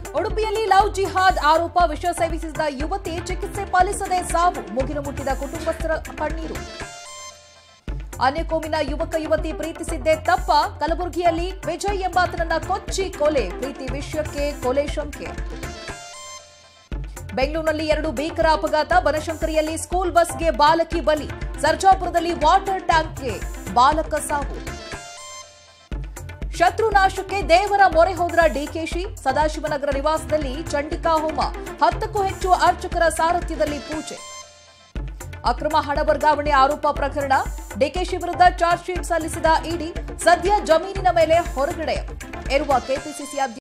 ಉಡುಪಿಯಲ್ಲಿ ಲವ್ ಜಿಹಾದ್ ಆರೋಪ ವಿಷ ಸೇವಿಸಿದ ಯುವತಿ ಚಿಕಿತ್ಸೆ ಪಾಲಿಸದೆ ಸಾವು ಮುಗಿಲು ಮುಟ್ಟಿದ ಕುಟುಂಬಸ್ಥರ ಕಣ್ಣೀರು ಅನ್ಯಕೋಮಿನ ಯುವಕ ಯುವತಿ ಪ್ರೀತಿಸಿದ್ದೇ ತಪ್ಪ ಕಲಬುರಗಿಯಲ್ಲಿ ವಿಜಯ್ ಎಂಬಾತನನ್ನ ಕೊಚ್ಚಿ ಕೊಲೆ ಪ್ರೀತಿ ವಿಷಯಕ್ಕೆ ಕೊಲೆ ಶಂಕೆ ಬೆಂಗಳೂರಿನಲ್ಲಿ ಎರಡು ಭೀಕರ ಅಪಘಾತ ಬನಶಂಕರಿಯಲ್ಲಿ ಸ್ಕೂಲ್ ಬಸ್ಗೆ ಬಾಲಕಿ ಬಲಿ ಸರ್ಜಾಪುರದಲ್ಲಿ ವಾಟರ್ ಟ್ಯಾಂಕ್ಗೆ ಬಾಲಕ ಸಾವು ಶತ್ರುನಾಶಕ್ಕೆ ದೇವರ ಮೊರೆ ಹೋದ್ರ ಡಿಕೆಶಿ ಸದಾಶಿವನಗರ ನಿವಾಸದಲ್ಲಿ ಚಂಡಿಕಾ ಹೋಮ ಹತ್ತಕ್ಕೂ ಹೆಚ್ಚು ಅರ್ಚಕರ ಸಾರಥ್ಯದಲ್ಲಿ ಪೂಜೆ ಅಕ್ರಮ ಹಣ ವರ್ಗಾವಣೆ ಆರೋಪ ಪ್ರಕರಣ ಡಿಕೆಶಿ ವಿರುದ್ಧ ಚಾರ್ಜ್ ಶೀಟ್ ಸಲ್ಲಿಸಿದ ಇಡಿ ಸದ್ಯ ಜಮೀನಿನ ಮೇಲೆ ಹೊರಗಡೆ ಇರುವ ಕೆಪಿಸಿಸಿ ಅಧ್ಯಕ್ಷ